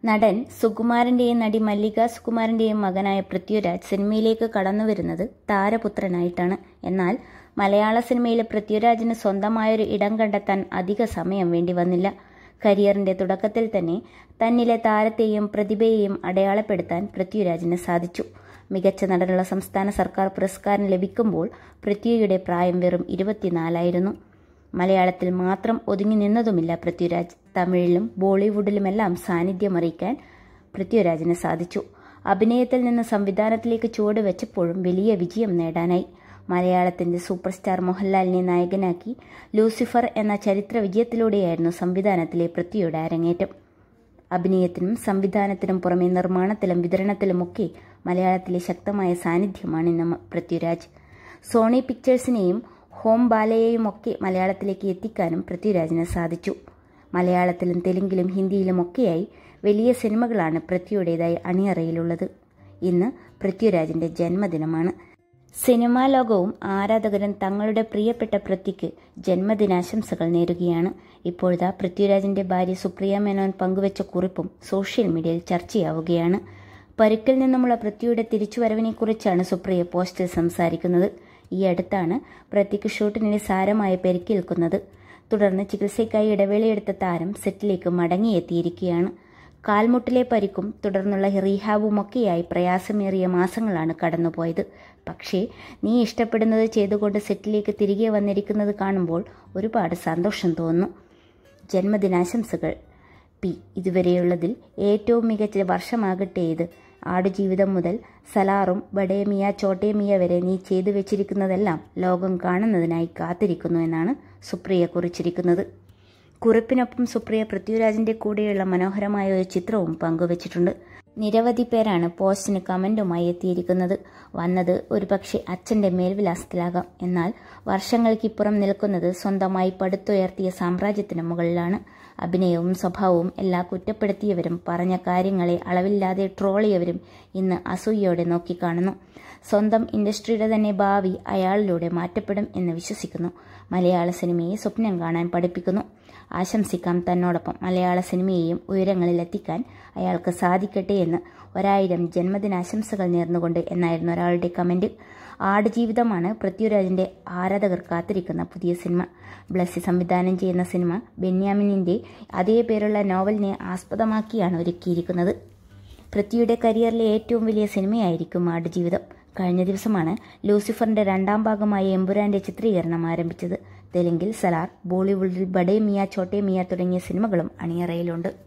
നടൻ സുകുമാരന്റെയും നടി മല്ലിക സുകുമാരന്റെയും മകനായ പൃഥ്വിരാജ് സിനിമയിലേക്ക് കടന്നുവരുന്നത് താരപുത്രനായിട്ടാണ് എന്നാൽ മലയാള സിനിമയിലെ പൃഥ്വിരാജിന് സ്വന്തമായൊരു ഇടം കണ്ടെത്താൻ അധിക സമയം വേണ്ടി വന്നില്ല കരിയറിന്റെ തുടക്കത്തിൽ തന്നെ തന്നിലെ താരത്തെയും പ്രതിഭയെയും അടയാളപ്പെടുത്താൻ പൃഥ്വിരാജിന് സാധിച്ചു മികച്ച നടനുള്ള സംസ്ഥാന സർക്കാർ പുരസ്കാരം ലഭിക്കുമ്പോൾ പൃഥ്വിയുടെ പ്രായം വെറും ഇരുപത്തിനാലായിരുന്നു മലയാളത്തിൽ മാത്രം ഒതുങ്ങി നിന്നതുമില്ല പൃഥ്വിരാജ് തമിഴിലും ബോളിവുഡിലുമെല്ലാം സാന്നിധ്യമറിയിക്കാൻ പൃഥ്വിരാജിന് സാധിച്ചു അഭിനയത്തിൽ നിന്ന് സംവിധാനത്തിലേക്ക് ചുവട് വെച്ചപ്പോഴും വലിയ വിജയം നേടാനായി മലയാളത്തിന്റെ സൂപ്പർ സ്റ്റാർ മോഹൻലാലിനെ നായകനാക്കി ലൂസിഫർ എന്ന ചരിത്ര വിജയത്തിലൂടെയായിരുന്നു സംവിധാനത്തിലെ പൃഥ്വിയുടെ അരങ്ങേറ്റം അഭിനയത്തിനും സംവിധാനത്തിനും പുറമെ നിർമ്മാണത്തിലും വിതരണത്തിലുമൊക്കെ മലയാളത്തിലെ ശക്തമായ സാന്നിധ്യമാണ് ഇന്ന് പൃഥ്വിരാജ് സോണി പിക്ചേഴ്സിനെയും ഹോം ബാലയെയും ഒക്കെ മലയാളത്തിലേക്ക് എത്തിക്കാനും പൃഥ്വിരാജിന് സാധിച്ചു മലയാളത്തിലും തെലുങ്കിലും ഹിന്ദിയിലും ഒക്കെയായി വലിയ സിനിമകളാണ് പൃഥ്വിയുടേതായി അണിയറയിലുള്ളത് ഇന്ന് പൃഥ്വിരാജിന്റെ ജന്മദിനമാണ് സിനിമാ ലോകവും ആരാധകരും തങ്ങളുടെ പ്രിയപ്പെട്ട പൃഥ്വിക്ക് ജന്മദിനാശംസകൾ നേരുകയാണ് ഇപ്പോഴത്തെ പൃഥ്വിരാജിന്റെ ഭാര്യ സുപ്രിയ മേനോൻ പങ്കുവച്ച കുറിപ്പും സോഷ്യൽ മീഡിയയിൽ ചർച്ചയാവുകയാണ് പരുക്കിൽ നിന്നുമുള്ള പൃഥ്വിയുടെ തിരിച്ചുവരവിനെക്കുറിച്ചാണ് സുപ്രിയ പോസ്റ്റിൽ സംസാരിക്കുന്നത് ഈ അടുത്താണ് പൃഥ്വിക്ക് ഷൂട്ടിനിടെ സാരമായ പരിക്കേൽക്കുന്നത് തുടർന്ന് ചികിത്സയ്ക്കായി ഇടവേളയെടുത്ത താരം സെറ്റിലേക്ക് മടങ്ങിയെത്തിയിരിക്കുകയാണ് കാൽമുട്ടിലെ പരിക്കും തുടർന്നുള്ള റീഹാബുമൊക്കെയായി പ്രയാസമേറിയ മാസങ്ങളാണ് കടന്നുപോയത് പക്ഷേ നീ ഇഷ്ടപ്പെടുന്നത് ചെയ്തുകൊണ്ട് സെറ്റിലേക്ക് തിരികെ വന്നിരിക്കുന്നത് കാണുമ്പോൾ ഒരുപാട് സന്തോഷം തോന്നുന്നു ജന്മദിനാശംസകൾ പി ഇതുവരെയുള്ളതിൽ ഏറ്റവും മികച്ച വർഷമാകട്ടെ ഇത് ആടുജീവിതം മുതൽ സലാറും ബഡേമിയ ചോട്ടേമിയ വരെ നീ ചെയ്തു വെച്ചിരിക്കുന്നതെല്ലാം ലോകം കാണുന്നതിനായി കാത്തിരിക്കുന്നു എന്നാണ് സുപ്രിയ കുറിച്ചിരിക്കുന്നത് കുറിപ്പിനൊപ്പം സുപ്രിയ പൃഥ്വിരാജിന്റെ കൂടെയുള്ള മനോഹരമായ ഒരു ചിത്രവും പങ്കുവച്ചിട്ടുണ്ട് നിരവധി പേരാണ് പോസ്റ്റിന് കമന്റുമായി എത്തിയിരിക്കുന്നത് വന്നത് ഒരുപക്ഷെ അച്ഛന്റെ മേൽവിലാസത്തിലാകാം എന്നാൽ വർഷങ്ങൾക്കിപ്പുറം നിൽക്കുന്നത് സ്വന്തമായി പടുത്തുയർത്തിയ സാമ്രാജ്യത്തിന് മുകളിലാണ് അഭിനയവും സ്വഭാവവും എല്ലാം കുറ്റപ്പെടുത്തിയവരും പറഞ്ഞ കാര്യങ്ങളെ അളവില്ലാതെ ട്രോളിയവരും ഇന്ന് അസൂയയോടെ നോക്കിക്കാണുന്നു സ്വന്തം ഇൻഡസ്ട്രിയുടെ തന്നെ ഭാവി അയാളിലൂടെ മാറ്റപ്പെടും എന്ന് വിശ്വസിക്കുന്നു മലയാള സിനിമയെ സ്വപ്നം കാണാൻ പഠിപ്പിക്കുന്നു ആശംസിക്കാം തന്നോടൊപ്പം മലയാള സിനിമയെയും ഉയരങ്ങളിലെത്തിക്കാൻ അയാൾക്ക് സാധിക്കട്ടെ എന്ന് ഒരായിരം ജന്മദിനാശംസകൾ നേർന്നുകൊണ്ട് എന്നായിരുന്നു ഒരാളുടെ കമന്റ് ആടുജീവിതമാണ് പൃഥ്വിരാജിന്റെ ആരാധകർ കാത്തിരിക്കുന്ന പുതിയ സിനിമ ബ്ലസ്സി സംവിധാനം ചെയ്യുന്ന സിനിമ ബെന്യാമിനിന്റെ അതേ പേരുള്ള നോവലിനെ ആസ്പദമാക്കിയാണ് ഒരുക്കിയിരിക്കുന്നത് പൃഥ്വിയുടെ കരിയറിലെ ഏറ്റവും വലിയ സിനിമയായിരിക്കും ആടുജീവിതം കഴിഞ്ഞ ദിവസമാണ് ലൂസിഫറിന്റെ രണ്ടാം ഭാഗമായ എമ്പുരാന്റെ ചിത്രീകരണം ആരംഭിച്ചത് തെലുങ്കിൽ സലാർ ബോളിവുഡിൽ ബഡേ മിയ ചോട്ടെ മിയ തുടങ്ങിയ സിനിമകളും അണിയറയിലുണ്ട്